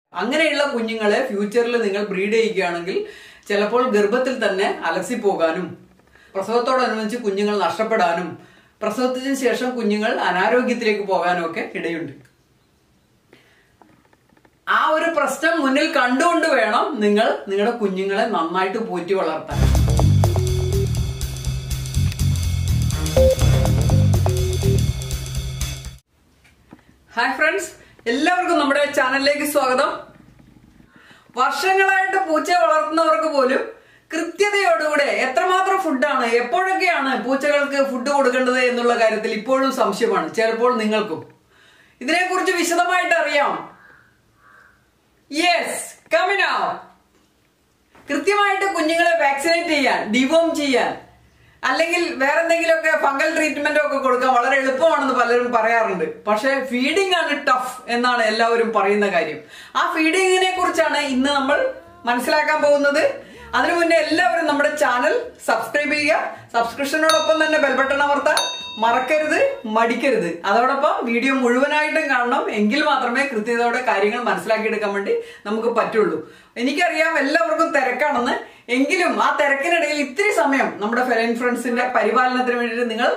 അങ്ങനെയുള്ള കുഞ്ഞുങ്ങളെ ഫ്യൂച്ചറിൽ നിങ്ങൾ ബ്രീഡ് ചെയ്യുകയാണെങ്കിൽ ചിലപ്പോൾ ഗർഭത്തിൽ തന്നെ അലസിപ്പോകാനും പ്രസവത്തോടനുബന്ധിച്ച് കുഞ്ഞുങ്ങൾ നഷ്ടപ്പെടാനും പ്രസവത്തിന് ശേഷം കുഞ്ഞുങ്ങൾ അനാരോഗ്യത്തിലേക്ക് പോകാനും ഒക്കെ ഇടയുണ്ട് ആ ഒരു പ്രശ്നം മുന്നിൽ കണ്ടുകൊണ്ട് വേണം നിങ്ങൾ നിങ്ങളുടെ കുഞ്ഞുങ്ങളെ നന്നായിട്ട് പോറ്റി വളർത്താൻ ഹായ് ഫ്രണ്ട്സ് എല്ലാവർക്കും നമ്മുടെ ചാനലിലേക്ക് സ്വാഗതം വർഷങ്ങളായിട്ട് പൂച്ചയെ വളർത്തുന്നവർക്ക് പോലും കൃത്യതയോടുകൂടെ എത്രമാത്രം ഫുഡാണ് എപ്പോഴൊക്കെയാണ് പൂച്ചകൾക്ക് ഫുഡ് കൊടുക്കേണ്ടത് എന്നുള്ള കാര്യത്തിൽ ഇപ്പോഴും സംശയമാണ് ചിലപ്പോൾ നിങ്ങൾക്കും ഇതിനെക്കുറിച്ച് വിശദമായിട്ട് അറിയാം യെസ് കമിനോ കൃത്യമായിട്ട് കുഞ്ഞുങ്ങളെ വാക്സിനേറ്റ് ചെയ്യാൻ ഡിവോം ചെയ്യാൻ അല്ലെങ്കിൽ വേറെ എന്തെങ്കിലുമൊക്കെ ഫംഗൽ ട്രീറ്റ്മെന്റ് ഒക്കെ കൊടുക്കാൻ വളരെ എളുപ്പമാണെന്ന് പലരും പറയാറുണ്ട് പക്ഷെ ഫീഡിംഗ് ആണ് ടഫ് എന്നാണ് എല്ലാവരും പറയുന്ന കാര്യം ആ ഫീഡിങ്ങിനെ കുറിച്ചാണ് ഇന്ന് നമ്മൾ മനസ്സിലാക്കാൻ പോകുന്നത് അതിനു മുന്നേ എല്ലാവരും നമ്മുടെ ചാനൽ സബ്സ്ക്രൈബ് ചെയ്യുക സബ്സ്ക്രിപ്ഷനോടൊപ്പം തന്നെ ബെൽബട്ടൺ അമർത്താൻ മറക്കരുത് മടിക്കരുത് അതോടൊപ്പം വീഡിയോ മുഴുവനായിട്ടും കാണണം എങ്കിൽ മാത്രമേ കൃത്യതയോടെ കാര്യങ്ങൾ മനസ്സിലാക്കിയെടുക്കാൻ വേണ്ടി നമുക്ക് പറ്റുള്ളൂ എനിക്കറിയാം എല്ലാവർക്കും തിരക്കാണെന്ന് എങ്കിലും ആ തിരക്കിനിടയിൽ ഇത്തിരി സമയം നമ്മുടെ ഫെലൈൻ ഫ്രണ്ട്സിന്റെ പരിപാലനത്തിന് വേണ്ടിയിട്ട് നിങ്ങൾ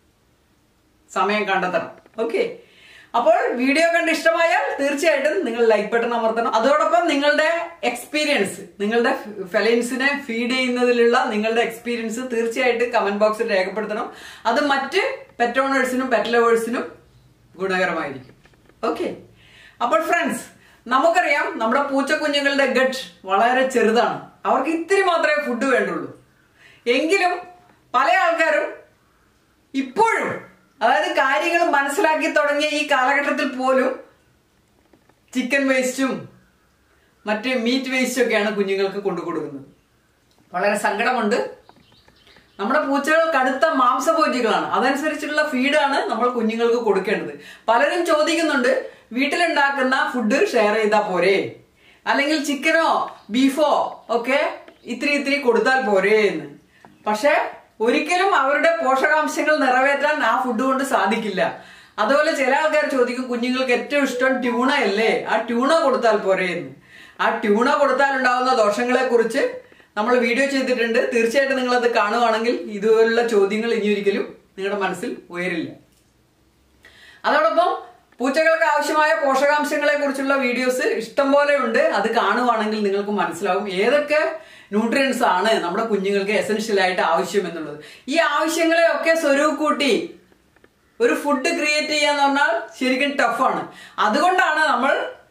സമയം കണ്ടെത്തണം ഓക്കെ അപ്പോൾ വീഡിയോ കണ്ട് ഇഷ്ടമായാൽ തീർച്ചയായിട്ടും നിങ്ങൾ ലൈക്ക് ബട്ടൺ അമർത്തണം അതോടൊപ്പം നിങ്ങളുടെ എക്സ്പീരിയൻസ് നിങ്ങളുടെ ഫെലൈൻസിനെ ഫീഡ് ചെയ്യുന്നതിലുള്ള നിങ്ങളുടെ എക്സ്പീരിയൻസ് തീർച്ചയായിട്ടും കമന്റ് ബോക്സിൽ രേഖപ്പെടുത്തണം അത് മറ്റ് പെറ്റ് ഓണേഴ്സിനും പെറ്റ് ലവേഴ്സിനും ഗുണകരമായിരിക്കും ഓക്കെ അപ്പോൾ ഫ്രണ്ട്സ് നമുക്കറിയാം നമ്മുടെ പൂച്ചക്കുഞ്ഞുങ്ങളുടെ ഗട്ട് വളരെ ചെറുതാണ് അവർക്ക് ഇത്തിരി മാത്രമേ ഫുഡ് വേണ്ടുള്ളൂ എങ്കിലും പല ആൾക്കാരും ഇപ്പോഴും അതായത് കാര്യങ്ങൾ മനസ്സിലാക്കി തുടങ്ങിയ ഈ കാലഘട്ടത്തിൽ പോലും ചിക്കൻ വേസ്റ്റും മറ്റ് മീറ്റ് വേസ്റ്റും ഒക്കെയാണ് കുഞ്ഞുങ്ങൾക്ക് കൊണ്ടു കൊടുക്കുന്നത് വളരെ സങ്കടമുണ്ട് നമ്മുടെ പൂച്ചകൾ കടുത്ത മാംസഭോജികളാണ് അതനുസരിച്ചുള്ള ഫീഡാണ് നമ്മൾ കുഞ്ഞുങ്ങൾക്ക് കൊടുക്കേണ്ടത് പലരും ചോദിക്കുന്നുണ്ട് വീട്ടിലുണ്ടാക്കുന്ന ഫുഡ് ഷെയർ ചെയ്താൽ പോരെ അല്ലെങ്കിൽ ചിക്കനോ ബീഫോ ഒക്കെ ഇത്തിരി ഇത്തിരി കൊടുത്താൽ പോരെ എന്ന് പക്ഷെ ഒരിക്കലും അവരുടെ പോഷകാംശങ്ങൾ നിറവേറ്റാൻ ആ ഫുഡ് കൊണ്ട് സാധിക്കില്ല അതുപോലെ ചില ആൾക്കാർ ചോദിക്കും കുഞ്ഞുങ്ങൾക്ക് ഏറ്റവും ഇഷ്ടം ട്യൂണ അല്ലേ ആ ട്യൂണ കൊടുത്താൽ പോരെ എന്ന് ആ ട്യൂണ കൊടുത്താൽ ഉണ്ടാകുന്ന ദോഷങ്ങളെ കുറിച്ച് നമ്മൾ വീഡിയോ ചെയ്തിട്ടുണ്ട് തീർച്ചയായിട്ടും നിങ്ങൾ അത് കാണുവാണെങ്കിൽ ഇതുപോലുള്ള ചോദ്യങ്ങൾ ഇനി ഒരിക്കലും നിങ്ങളുടെ മനസ്സിൽ ഉയരില്ല അതോടൊപ്പം പൂച്ചകൾക്ക് ആവശ്യമായ പോഷകാംശങ്ങളെ കുറിച്ചുള്ള വീഡിയോസ് ഇഷ്ടം പോലെ ഉണ്ട് അത് കാണുവാണെങ്കിൽ നിങ്ങൾക്ക് മനസ്സിലാവും ഏതൊക്കെ ന്യൂട്രിയൻസ് ആണ് നമ്മുടെ കുഞ്ഞുങ്ങൾക്ക് എസെൻഷ്യൽ ആയിട്ട് ആവശ്യം എന്നുള്ളത് ഈ ആവശ്യങ്ങളെ ഒക്കെ സ്വരൂപൂട്ടി ഒരു ഫുഡ് ക്രിയേറ്റ് ചെയ്യാന്ന് പറഞ്ഞാൽ ശരിക്കും ടഫാണ് അതുകൊണ്ടാണ് നമ്മൾ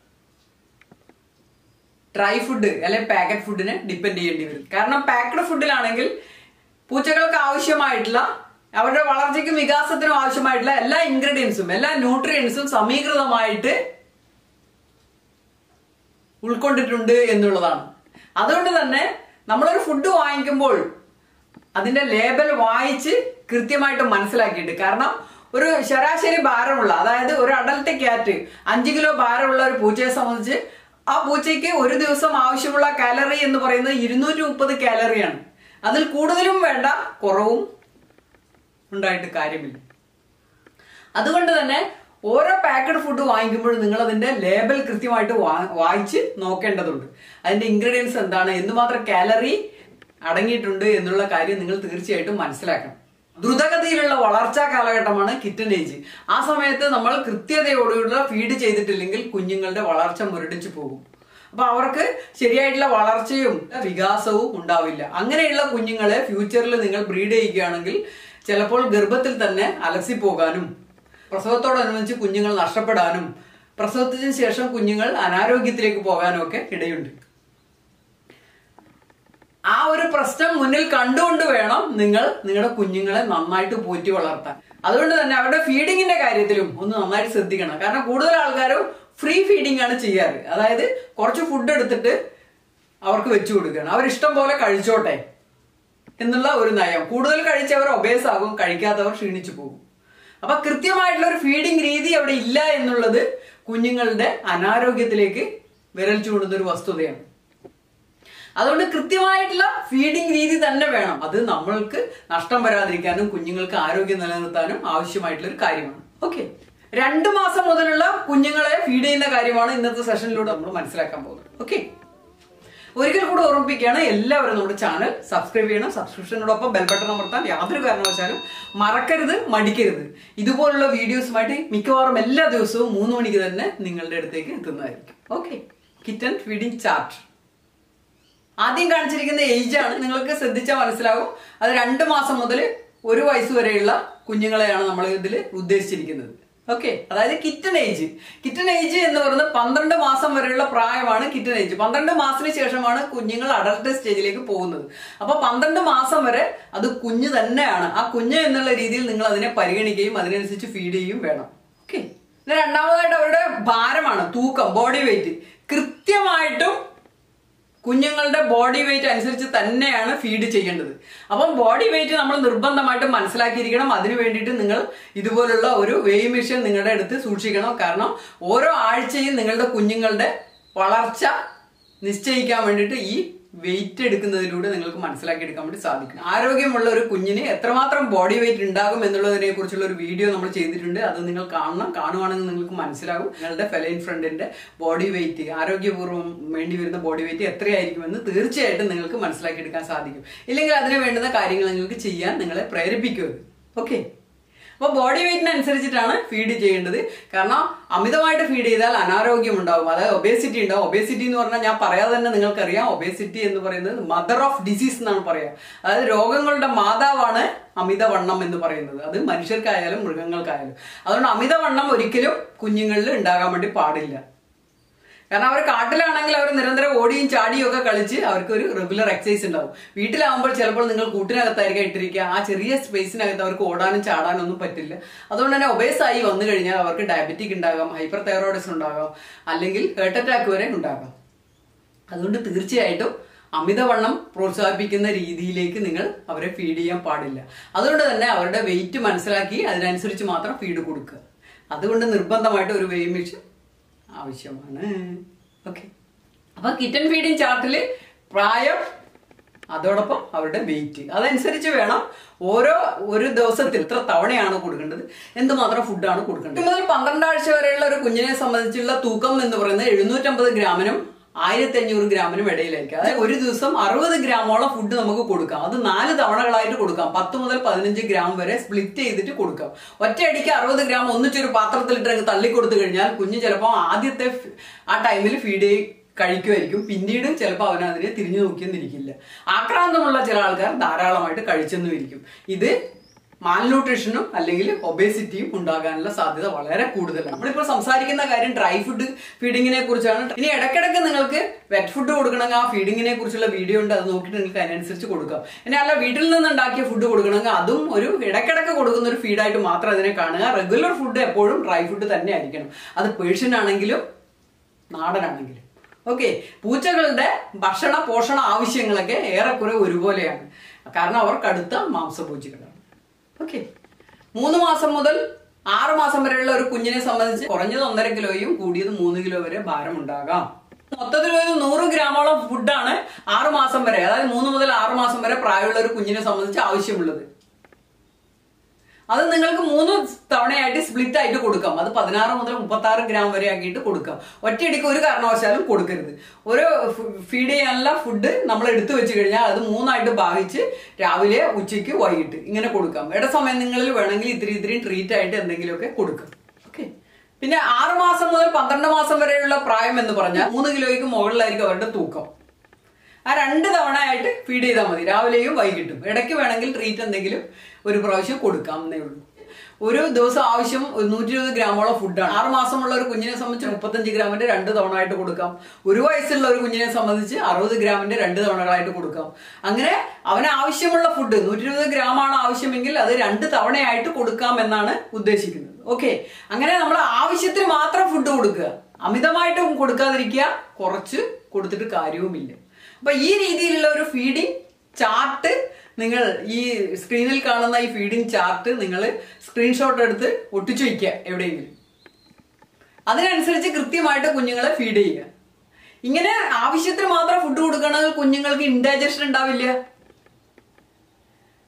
ഡ്രൈ ഫുഡ് അല്ലെങ്കിൽ പാക്കറ്റ് ഫുഡിനെ ഡിപ്പെൻഡ് ചെയ്യേണ്ടി വരും കാരണം പാക്കഡ് ഫുഡിലാണെങ്കിൽ പൂച്ചകൾക്ക് ആവശ്യമായിട്ടുള്ള അവരുടെ വളർച്ചയ്ക്കും വികാസത്തിനും ആവശ്യമായിട്ടുള്ള എല്ലാ ഇൻഗ്രീഡിയൻസും എല്ലാ ന്യൂട്രിയൻസും സമീകൃതമായിട്ട് ഉൾക്കൊണ്ടിട്ടുണ്ട് എന്നുള്ളതാണ് അതുകൊണ്ട് തന്നെ നമ്മളൊരു ഫുഡ് വാങ്ങിക്കുമ്പോൾ അതിന്റെ ലേബൽ വായിച്ച് കൃത്യമായിട്ട് മനസ്സിലാക്കിയിട്ട് കാരണം ഒരു ശരാശരി ഭാരമുള്ള അതായത് ഒരു അഡൽട്ട് ക്യാറ്റ് അഞ്ച് കിലോ ഭാരമുള്ള ഒരു പൂച്ചയെ സംബന്ധിച്ച് ആ പൂച്ചയ്ക്ക് ഒരു ദിവസം ആവശ്യമുള്ള കാലറി എന്ന് പറയുന്നത് ഇരുന്നൂറ്റി മുപ്പത് കാലറിയാണ് അതിൽ കൂടുതലും വേണ്ട കുറവും ഉണ്ടായിട്ട് കാര്യമില്ല അതുകൊണ്ട് തന്നെ ഓരോ പാക്കഡ് ഫുഡ് വാങ്ങിക്കുമ്പോഴും നിങ്ങൾ അതിന്റെ ലേബൽ കൃത്യമായിട്ട് വാ- വായിച്ച് നോക്കേണ്ടതുണ്ട് അതിന്റെ ഇൻഗ്രീഡിയൻസ് എന്താണ് എന്തുമാത്രം കാലറി അടങ്ങിയിട്ടുണ്ട് എന്നുള്ള കാര്യം നിങ്ങൾ തീർച്ചയായിട്ടും മനസ്സിലാക്കണം ദ്രുതഗതിയിലുള്ള വളർച്ചാ കാലഘട്ടമാണ് കിറ്റൻ ഏജ് ആ സമയത്ത് നമ്മൾ കൃത്യതയോടുകൂടെ ഫീഡ് ചെയ്തിട്ടില്ലെങ്കിൽ കുഞ്ഞുങ്ങളുടെ വളർച്ച മുരടിച്ചു പോകും അപ്പൊ അവർക്ക് ശരിയായിട്ടുള്ള വളർച്ചയും വികാസവും ഉണ്ടാവില്ല അങ്ങനെയുള്ള കുഞ്ഞുങ്ങളെ ഫ്യൂച്ചറിൽ നിങ്ങൾ ബ്രീഡ് ചെയ്യുകയാണെങ്കിൽ ചിലപ്പോൾ ഗർഭത്തിൽ തന്നെ അലസിപ്പോകാനും പ്രസവത്തോടനുബന്ധിച്ച് കുഞ്ഞുങ്ങൾ നഷ്ടപ്പെടാനും പ്രസവത്തിന് ശേഷം കുഞ്ഞുങ്ങൾ അനാരോഗ്യത്തിലേക്ക് പോകാനും ഒക്കെ ഇടയുണ്ട് ആ ഒരു പ്രശ്നം മുന്നിൽ കണ്ടുകൊണ്ട് വേണം നിങ്ങൾ നിങ്ങളുടെ കുഞ്ഞുങ്ങളെ നന്നായിട്ട് പോറ്റി വളർത്താൻ അതുകൊണ്ട് തന്നെ അവരുടെ ഫീഡിങ്ങിന്റെ കാര്യത്തിലും ഒന്ന് നന്നായിട്ട് ശ്രദ്ധിക്കണം കാരണം കൂടുതൽ ആൾക്കാരും ഫ്രീ ഫീഡിംഗ് ആണ് ചെയ്യാറ് അതായത് കുറച്ച് ഫുഡ് എടുത്തിട്ട് അവർക്ക് വെച്ചു കൊടുക്കുകയാണ് അവർ ഇഷ്ടം പോലെ കഴിച്ചോട്ടെ എന്നുള്ള ഒരു നയം കൂടുതൽ കഴിച്ചവർ ഒബേസ് ആകും കഴിക്കാത്തവർ ക്ഷീണിച്ചു പോകും അപ്പൊ കൃത്യമായിട്ടുള്ള ഒരു ഫീഡിംഗ് രീതി അവിടെ ഇല്ല എന്നുള്ളത് കുഞ്ഞുങ്ങളുടെ അനാരോഗ്യത്തിലേക്ക് വിരൽ ചൂടുന്ന ഒരു വസ്തുതയാണ് അതുകൊണ്ട് കൃത്യമായിട്ടുള്ള ഫീഡിംഗ് രീതി തന്നെ വേണം അത് നമ്മൾക്ക് നഷ്ടം വരാതിരിക്കാനും കുഞ്ഞുങ്ങൾക്ക് ആരോഗ്യം നിലനിർത്താനും ആവശ്യമായിട്ടുള്ള ഒരു കാര്യമാണ് ഓക്കെ രണ്ട് മാസം മുതലുള്ള കുഞ്ഞുങ്ങളെ ഫീഡ് ചെയ്യുന്ന കാര്യമാണ് ഇന്നത്തെ സെഷനിലൂടെ നമ്മൾ മനസ്സിലാക്കാൻ പോകുന്നത് ഓക്കെ ഒരിക്കൽ കൂടെ ഓർമ്മിപ്പിക്കുകയാണ് എല്ലാവരും നമ്മുടെ ചാനൽ സബ്സ്ക്രൈബ് ചെയ്യണം സബ്സ്ക്രിപ്ഷനോടൊപ്പം ബെൽ ബട്ടൺ അമർത്താൻ യാതൊരു കാരണവശാലും മറക്കരുത് മടിക്കരുത് ഇതുപോലുള്ള വീഡിയോസുമായിട്ട് മിക്കവാറും എല്ലാ ദിവസവും മൂന്ന് മണിക്ക് തന്നെ നിങ്ങളുടെ അടുത്തേക്ക് എത്തുന്നതായിരിക്കും ഓക്കെ കിറ്റൻ ഫീഡിംഗ് ചാർട്ട് ആദ്യം കാണിച്ചിരിക്കുന്ന ഏജ് ആണ് നിങ്ങൾക്ക് ശ്രദ്ധിച്ചാൽ മനസ്സിലാകും അത് രണ്ട് മാസം മുതൽ ഒരു വയസ്സ് വരെയുള്ള കുഞ്ഞുങ്ങളെയാണ് നമ്മൾ ഇതിൽ ഉദ്ദേശിച്ചിരിക്കുന്നത് ഓക്കെ അതായത് കിറ്റൻ ഏജ് കിറ്റൻ ഏജ് എന്ന് പറയുന്നത് പന്ത്രണ്ട് മാസം വരെയുള്ള പ്രായമാണ് കിറ്റൻ ഏജ് പന്ത്രണ്ട് മാസത്തിന് ശേഷമാണ് കുഞ്ഞുങ്ങൾ അഡൽട്ട് സ്റ്റേജിലേക്ക് പോകുന്നത് അപ്പൊ പന്ത്രണ്ട് മാസം വരെ അത് കുഞ്ഞ് തന്നെയാണ് ആ കുഞ്ഞ് എന്നുള്ള രീതിയിൽ നിങ്ങൾ അതിനെ പരിഗണിക്കുകയും അതിനനുസരിച്ച് ഫീഡ് ചെയ്യുകയും വേണം ഓക്കെ പിന്നെ രണ്ടാമതായിട്ട് അവരുടെ ഭാരമാണ് തൂക്കം ബോഡി വെയിറ്റ് കൃത്യമായിട്ടും കുഞ്ഞുങ്ങളുടെ ബോഡി വെയിറ്റ് അനുസരിച്ച് തന്നെയാണ് ഫീഡ് ചെയ്യേണ്ടത് അപ്പം ബോഡി വെയിറ്റ് നമ്മൾ നിർബന്ധമായിട്ട് മനസ്സിലാക്കിയിരിക്കണം അതിന് വേണ്ടിയിട്ട് നിങ്ങൾ ഇതുപോലുള്ള ഒരു വെയ് മെഷീൻ നിങ്ങളുടെ അടുത്ത് സൂക്ഷിക്കണം കാരണം ഓരോ ആഴ്ചയും നിങ്ങളുടെ കുഞ്ഞുങ്ങളുടെ വളർച്ച നിശ്ചയിക്കാൻ വേണ്ടിയിട്ട് ഈ വെയിറ്റ് എടുക്കുന്നതിലൂടെ നിങ്ങൾക്ക് മനസ്സിലാക്കി എടുക്കാൻ വേണ്ടി സാധിക്കും ആരോഗ്യമുള്ള ഒരു കുഞ്ഞിന് എത്രമാത്രം ബോഡി വെയിറ്റ് ഉണ്ടാകും എന്നുള്ളതിനെ കുറിച്ചുള്ള ഒരു വീഡിയോ നമ്മൾ ചെയ്തിട്ടുണ്ട് അത് നിങ്ങൾ കാണണം കാണുവാണെങ്കിൽ നിങ്ങൾക്ക് മനസ്സിലാകും നിങ്ങളുടെ ഫെലൈൻ ഫ്രണ്ടിന്റെ ബോഡി വെയിറ്റ് ആരോഗ്യപൂർവ്വം വേണ്ടി വരുന്ന ബോഡി വെയിറ്റ് എത്രയായിരിക്കുമെന്ന് തീർച്ചയായിട്ടും നിങ്ങൾക്ക് മനസ്സിലാക്കി എടുക്കാൻ സാധിക്കും ഇല്ലെങ്കിൽ അതിന് വേണ്ടുന്ന കാര്യങ്ങൾ നിങ്ങൾക്ക് ചെയ്യാൻ നിങ്ങളെ പ്രേരിപ്പിക്കും ഓക്കെ അപ്പോൾ ബോഡി വെയിറ്റിനനുസരിച്ചിട്ടാണ് ഫീഡ് ചെയ്യേണ്ടത് കാരണം അമിതമായിട്ട് ഫീഡ് ചെയ്താൽ അനാരോഗ്യം ഉണ്ടാകും അതായത് ഒബേസിറ്റി ഉണ്ടാവും ഒബേസിറ്റി എന്ന് പറഞ്ഞാൽ ഞാൻ പറയാതെ തന്നെ നിങ്ങൾക്കറിയാം ഒബേസിറ്റി എന്ന് പറയുന്നത് മദർ ഓഫ് ഡിസീസ് എന്നാണ് പറയുക അതായത് രോഗങ്ങളുടെ മാതാവാണ് അമിതവണ്ണം എന്ന് പറയുന്നത് അത് മനുഷ്യർക്കായാലും മൃഗങ്ങൾക്കായാലും അതുകൊണ്ട് അമിതവണ്ണം ഒരിക്കലും കുഞ്ഞുങ്ങളിൽ ഉണ്ടാകാൻ വേണ്ടി പാടില്ല കാരണം അവർ കാട്ടിലാണെങ്കിൽ അവർ നിരന്തരം ഓടിയും ചാടിയും ഒക്കെ കളിച്ച് അവർക്ക് ഒരു റെഗുലർ എക്സസൈസ് ഉണ്ടാവും വീട്ടിലാവുമ്പോൾ ചിലപ്പോൾ നിങ്ങൾ കൂട്ടിനകത്തായിരിക്കും ഇട്ടിരിക്കുക ആ ചെറിയ സ്പേസിനകത്ത് അവർക്ക് ഓടാനും ചാടാനും ഒന്നും പറ്റില്ല അതുകൊണ്ട് തന്നെ ഒബേസ് ആയി വന്നു കഴിഞ്ഞാൽ അവർക്ക് ഡയബറ്റിക് ഉണ്ടാകാം ഹൈപ്പർ തൈറോയിഡിസം ഉണ്ടാകാം അല്ലെങ്കിൽ ഹേർട്ട് അറ്റാക്ക് വരെ ഉണ്ടാകാം അതുകൊണ്ട് തീർച്ചയായിട്ടും അമിതവണ്ണം പ്രോത്സാഹിപ്പിക്കുന്ന രീതിയിലേക്ക് നിങ്ങൾ അവരെ ഫീഡ് ചെയ്യാൻ പാടില്ല അതുകൊണ്ട് തന്നെ അവരുടെ വെയിറ്റ് മനസ്സിലാക്കി അതിനനുസരിച്ച് മാത്രം ഫീഡ് കൊടുക്കുക അതുകൊണ്ട് നിർബന്ധമായിട്ട് ഒരു വെയ് മെഷീൻ ആവശ്യമാണ് ഓക്കെ അപ്പൊ കിറ്റൻ ഫീഡിങ് ചാർട്ടിൽ പ്രായം അതോടൊപ്പം അവരുടെ വെയിറ്റ് അതനുസരിച്ച് വേണം ഓരോ ഒരു ദിവസത്തിൽ ഇത്ര തവണയാണ് കൊടുക്കേണ്ടത് എന്തുമാത്രം ഫുഡാണ് കൊടുക്കേണ്ടത് മുതൽ പന്ത്രണ്ട് ആഴ്ച വരെയുള്ള ഒരു കുഞ്ഞിനെ സംബന്ധിച്ചുള്ള തൂക്കം എന്ന് പറയുന്നത് എഴുന്നൂറ്റമ്പത് ഗ്രാമിനും ആയിരത്തി അഞ്ഞൂറ് ഗ്രാമിനും ഇടയിലായിരിക്കും അതായത് ഒരു ദിവസം അറുപത് ഗ്രാമോളം ഫുഡ് നമുക്ക് കൊടുക്കാം അത് നാല് തവണകളായിട്ട് കൊടുക്കാം പത്ത് മുതൽ പതിനഞ്ച് ഗ്രാം വരെ സ്പ്ലിറ്റ് ചെയ്തിട്ട് കൊടുക്കാം ഒറ്റയടിക്ക് അറുപത് ഗ്രാം ഒന്നിച്ചൊരു പാത്രത്തിലിട്ട് തള്ളി കൊടുത്തു കഴിഞ്ഞാൽ കുഞ്ഞ് ചിലപ്പോൾ ആദ്യത്തെ ആ ടൈമിൽ ഫീഡ് കഴിക്കുമായിരിക്കും പിന്നീട് ചിലപ്പോൾ അവൻ അതിനെ തിരിഞ്ഞു നോക്കിയെന്നിരിക്കില്ല ആക്രാന്തമുള്ള ചില ആൾക്കാർ ധാരാളമായിട്ട് കഴിച്ചെന്നും ഇരിക്കും ഇത് മാൽന്യൂട്രീഷനും അല്ലെങ്കിൽ ഒബേസിറ്റിയും ഉണ്ടാകാനുള്ള സാധ്യത വളരെ കൂടുതലാണ് നമ്മളിപ്പോൾ സംസാരിക്കുന്ന കാര്യം ഡ്രൈ ഫുഡ് ഫീഡിങ്ങിനെ കുറിച്ചാണ് ഇനി ഇടയ്ക്കിടയ്ക്ക് നിങ്ങൾക്ക് വെറ്റ് ഫുഡ് കൊടുക്കണമെങ്കിൽ ആ ഫീഡിങ്ങിനെ കുറിച്ചുള്ള വീഡിയോ ഉണ്ട് അത് നോക്കിയിട്ട് നിങ്ങൾക്ക് അതിനനുസരിച്ച് കൊടുക്കാം ഇനി അല്ല വീട്ടിൽ നിന്ന് ഉണ്ടാക്കിയ ഫുഡ് കൊടുക്കണമെങ്കിൽ അതും ഒരു ഇടയ്ക്കിടയ്ക്ക് കൊടുക്കുന്ന ഒരു ഫീഡായിട്ട് മാത്രം അതിനെ കാണുക റെഗുലർ ഫുഡ് എപ്പോഴും ഡ്രൈ ഫുഡ് തന്നെ ആയിരിക്കണം അത് പേഴ്ഷ്യൻ ആണെങ്കിലും നാടനാണെങ്കിലും ഓക്കെ പൂച്ചകളുടെ ഭക്ഷണ പോഷണ ആവശ്യങ്ങളൊക്കെ ഏറെക്കുറെ ഒരുപോലെയാണ് കാരണം അവർ കടുത്ത മാംസപൂച്ചകളാണ് ഓക്കെ മൂന്ന് മാസം മുതൽ ആറ് മാസം വരെയുള്ള ഒരു കുഞ്ഞിനെ സംബന്ധിച്ച് കുറഞ്ഞത് ഒന്നര കിലോയും കൂടിയത് മൂന്ന് കിലോ വരെ ഭാരം ഉണ്ടാകാം മൊത്തത്തിൽ ഒരു നൂറ് ഗ്രാമോളം ഫുഡാണ് ആറ് മാസം വരെ അതായത് മൂന്ന് മുതൽ ആറ് മാസം വരെ പ്രായമുള്ള ഒരു കുഞ്ഞിനെ സംബന്ധിച്ച് ആവശ്യമുള്ളത് അത് നിങ്ങൾക്ക് മൂന്ന് തവണയായിട്ട് സ്പ്ലിറ്റ് ആയിട്ട് കൊടുക്കാം അത് പതിനാറ് മുതൽ മുപ്പത്തി ആറ് ഗ്രാം വരെ ആക്കിയിട്ട് കൊടുക്കാം ഒറ്റയടിക്ക് ഒരു കാരണവശാലും കൊടുക്കരുത് ഒരു ഫീഡ് ചെയ്യാനുള്ള ഫുഡ് നമ്മൾ എടുത്തു വെച്ച് കഴിഞ്ഞാൽ അത് മൂന്നായിട്ട് ഭാഗിച്ച് രാവിലെ ഉച്ചയ്ക്ക് വൈകിട്ട് ഇങ്ങനെ കൊടുക്കാം ഇട സമയം നിങ്ങളിൽ വേണമെങ്കിൽ ഇത്തിരി ഇത്തിരി ട്രീറ്റ് ആയിട്ട് എന്തെങ്കിലുമൊക്കെ കൊടുക്കാം ഓക്കെ പിന്നെ ആറ് മാസം മുതൽ പന്ത്രണ്ട് മാസം വരെയുള്ള പ്രായം എന്ന് പറഞ്ഞാൽ മൂന്ന് കിലോയ്ക്ക് മുകളിലായിരിക്കും അവരുടെ തൂക്കം ആ രണ്ട് തവണ ആയിട്ട് ഫീഡ് ചെയ്താൽ മതി രാവിലെയും വൈകിട്ടും ഇടയ്ക്ക് വേണമെങ്കിൽ ട്രീറ്റ് എന്തെങ്കിലും ഒരു പ്രാവശ്യം കൊടുക്കാം എന്നേ ഉള്ളൂ ഒരു ദിവസം ആവശ്യം ഒരു നൂറ്റി ഇരുപത് ഗ്രാമോളം ഫുഡാണ് ആറ് മാസമുള്ള ഒരു കുഞ്ഞിനെ സംബന്ധിച്ച് മുപ്പത്തഞ്ച് ഗ്രാമിന്റെ രണ്ട് തവണ ആയിട്ട് കൊടുക്കാം ഒരു വയസ്സുള്ള ഒരു കുഞ്ഞിനെ സംബന്ധിച്ച് അറുപത് ഗ്രാമിന്റെ രണ്ട് തവണകളായിട്ട് കൊടുക്കാം അങ്ങനെ അവന് ആവശ്യമുള്ള ഫുഡ് നൂറ്റി ഇരുപത് ഗ്രാമാണ് ആവശ്യമെങ്കിൽ അത് രണ്ട് തവണയായിട്ട് കൊടുക്കാം എന്നാണ് ഉദ്ദേശിക്കുന്നത് ഓക്കെ അങ്ങനെ നമ്മൾ ആവശ്യത്തിന് മാത്രം ഫുഡ് കൊടുക്കുക അമിതമായിട്ടും കൊടുക്കാതിരിക്കുക കുറച്ച് കൊടുത്തിട്ട് കാര്യവുമില്ല അപ്പൊ ഈ രീതിയിലുള്ള ഒരു ഫീഡിംഗ് ചാർട്ട് നിങ്ങൾ ഈ സ്ക്രീനിൽ കാണുന്ന ഈ ഫീഡിംഗ് ചാർട്ട് നിങ്ങൾ സ്ക്രീൻഷോട്ട് എടുത്ത് ഒട്ടിച്ചു വയ്ക്കുക എവിടെയെങ്കിലും അതിനനുസരിച്ച് കൃത്യമായിട്ട് കുഞ്ഞുങ്ങളെ ഫീഡ് ചെയ്യുക ഇങ്ങനെ ആവശ്യത്തിന് മാത്രം ഫുഡ് കൊടുക്കണമെങ്കിൽ കുഞ്ഞുങ്ങൾക്ക് ഇൻഡൈജഷൻ ഉണ്ടാവില്ല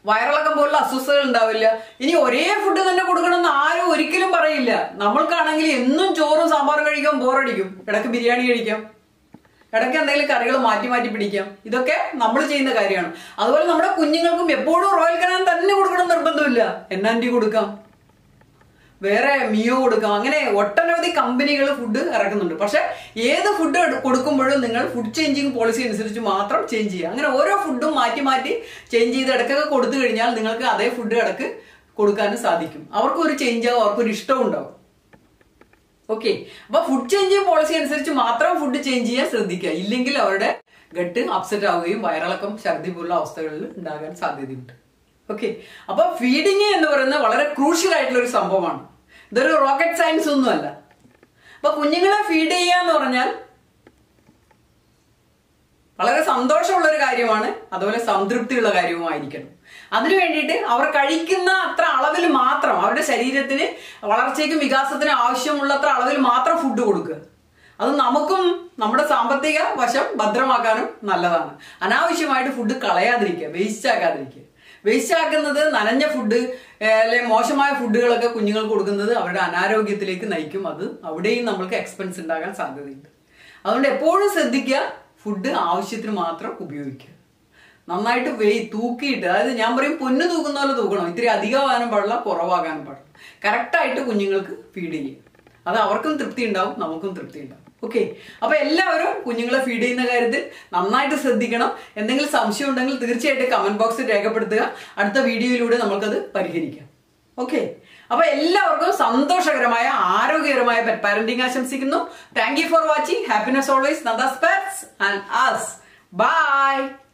വയറിളക്കം പോലുള്ള അസ്വസ്ഥതകൾ ഉണ്ടാവില്ല ഇനി ഒരേ ഫുഡ് തന്നെ കൊടുക്കണമെന്ന് ആരും ഒരിക്കലും പറയില്ല നമ്മൾക്കാണെങ്കിൽ എന്നും ചോറും സാമ്പാറും കഴിക്കാൻ ബോറടിക്കും ഇടയ്ക്ക് ബിരിയാണി കഴിക്കാം ഇടയ്ക്ക് എന്തെങ്കിലും കറികൾ മാറ്റി മാറ്റി പിടിക്കാം ഇതൊക്കെ നമ്മൾ ചെയ്യുന്ന കാര്യമാണ് അതുപോലെ നമ്മുടെ കുഞ്ഞുങ്ങൾക്കും എപ്പോഴും റോയൽ കനാൻ തന്നെ കൊടുക്കണം നിർബന്ധമില്ല എന്നാൻറ്റി കൊടുക്കാം വേറെ മിയോ കൊടുക്കാം അങ്ങനെ ഒട്ടനവധി കമ്പനികൾ ഫുഡ് ഇറക്കുന്നുണ്ട് പക്ഷെ ഏത് ഫുഡ് കൊടുക്കുമ്പോഴും നിങ്ങൾ ഫുഡ് ചേഞ്ചിങ് പോളിസി അനുസരിച്ച് മാത്രം ചേഞ്ച് ചെയ്യുക അങ്ങനെ ഓരോ ഫുഡും മാറ്റി മാറ്റി ചേഞ്ച് ചെയ്ത് ഇടയ്ക്കൊക്കെ കൊടുത്തു കഴിഞ്ഞാൽ നിങ്ങൾക്ക് അതേ ഫുഡ് ഇടയ്ക്ക് കൊടുക്കാനും സാധിക്കും അവർക്കും ഒരു ചേഞ്ച് ആവും അവർക്കൊരു ഇഷ്ടവും ഉണ്ടാവും ഓക്കെ അപ്പൊ ഫുഡ് ചേഞ്ചിങ് പോളിസി അനുസരിച്ച് മാത്രം ഫുഡ് ചേഞ്ച് ചെയ്യാൻ ശ്രദ്ധിക്കുക ഇല്ലെങ്കിൽ അവരുടെ ഗട്ട് അപ്സെറ്റ് ആവുകയും വയറിളക്കം ഛർദി പോലുള്ള അവസ്ഥകളിൽ ഉണ്ടാകാൻ സാധ്യതയുണ്ട് ഓക്കെ അപ്പൊ ഫീഡിങ് എന്ന് പറയുന്നത് വളരെ ക്രൂഷ്യൽ ആയിട്ടുള്ള ഒരു സംഭവമാണ് ഇതൊരു റോക്കറ്റ് സയൻസ് ഒന്നുമല്ല അപ്പൊ കുഞ്ഞുങ്ങളെ ഫീഡ് ചെയ്യുക എന്ന് പറഞ്ഞാൽ വളരെ സന്തോഷമുള്ള ഒരു കാര്യമാണ് അതുപോലെ സംതൃപ്തിയുള്ള കാര്യവുമായിരിക്കണം അതിനു വേണ്ടിയിട്ട് അവർ കഴിക്കുന്ന അത്ര അളവിൽ മാത്രം അവരുടെ ശരീരത്തിന് വളർച്ചയ്ക്കും വികാസത്തിനും ആവശ്യമുള്ളത്ര അളവിൽ മാത്രം ഫുഡ് കൊടുക്കുക അത് നമുക്കും നമ്മുടെ സാമ്പത്തിക വശം ഭദ്രമാക്കാനും നല്ലതാണ് അനാവശ്യമായിട്ട് ഫുഡ് കളയാതിരിക്കുക വേസ്റ്റ് ആക്കാതിരിക്കുക വേസ്റ്റ് ആക്കുന്നത് നനഞ്ഞ ഫുഡ് അല്ലെ മോശമായ ഫുഡുകളൊക്കെ കുഞ്ഞുങ്ങൾക്ക് കൊടുക്കുന്നത് അവരുടെ അനാരോഗ്യത്തിലേക്ക് നയിക്കും അത് അവിടെയും നമ്മൾക്ക് എക്സ്പെൻസ് ഉണ്ടാകാൻ സാധ്യതയുണ്ട് അതുകൊണ്ട് എപ്പോഴും ശ്രദ്ധിക്കുക ഫുഡ് ആവശ്യത്തിന് മാത്രം ഉപയോഗിക്കുക നന്നായിട്ട് വെയ് തൂക്കിയിട്ട് അതായത് ഞാൻ പറയും പൊന്ന് തൂക്കുന്ന പോലെ തൂക്കണം ഇത്തിരി അധികമാകാനും പാടില്ല കുറവാകാനും പാടില്ല കറക്റ്റായിട്ട് കുഞ്ഞുങ്ങൾക്ക് ഫീഡ് ചെയ്യുക അത് അവർക്കും തൃപ്തി ഉണ്ടാവും നമുക്കും തൃപ്തി ഉണ്ടാവും ഓക്കെ അപ്പൊ എല്ലാവരും കുഞ്ഞുങ്ങളെ ഫീഡ് ചെയ്യുന്ന കാര്യത്തിൽ നന്നായിട്ട് ശ്രദ്ധിക്കണം എന്തെങ്കിലും സംശയം ഉണ്ടെങ്കിൽ തീർച്ചയായിട്ടും കമന്റ് ബോക്സിൽ രേഖപ്പെടുത്തുക അടുത്ത വീഡിയോയിലൂടെ നമുക്കത് പരിഹരിക്കാം ഓക്കെ അപ്പൊ എല്ലാവർക്കും സന്തോഷകരമായ ആരോഗ്യകരമായ പെറ്റ് പാരന്റിംഗ് ആശംസിക്കുന്നു thank you for watching happiness always നദാസ് പെറ്റ്സ് ആൻഡ് ആസ് ബൈ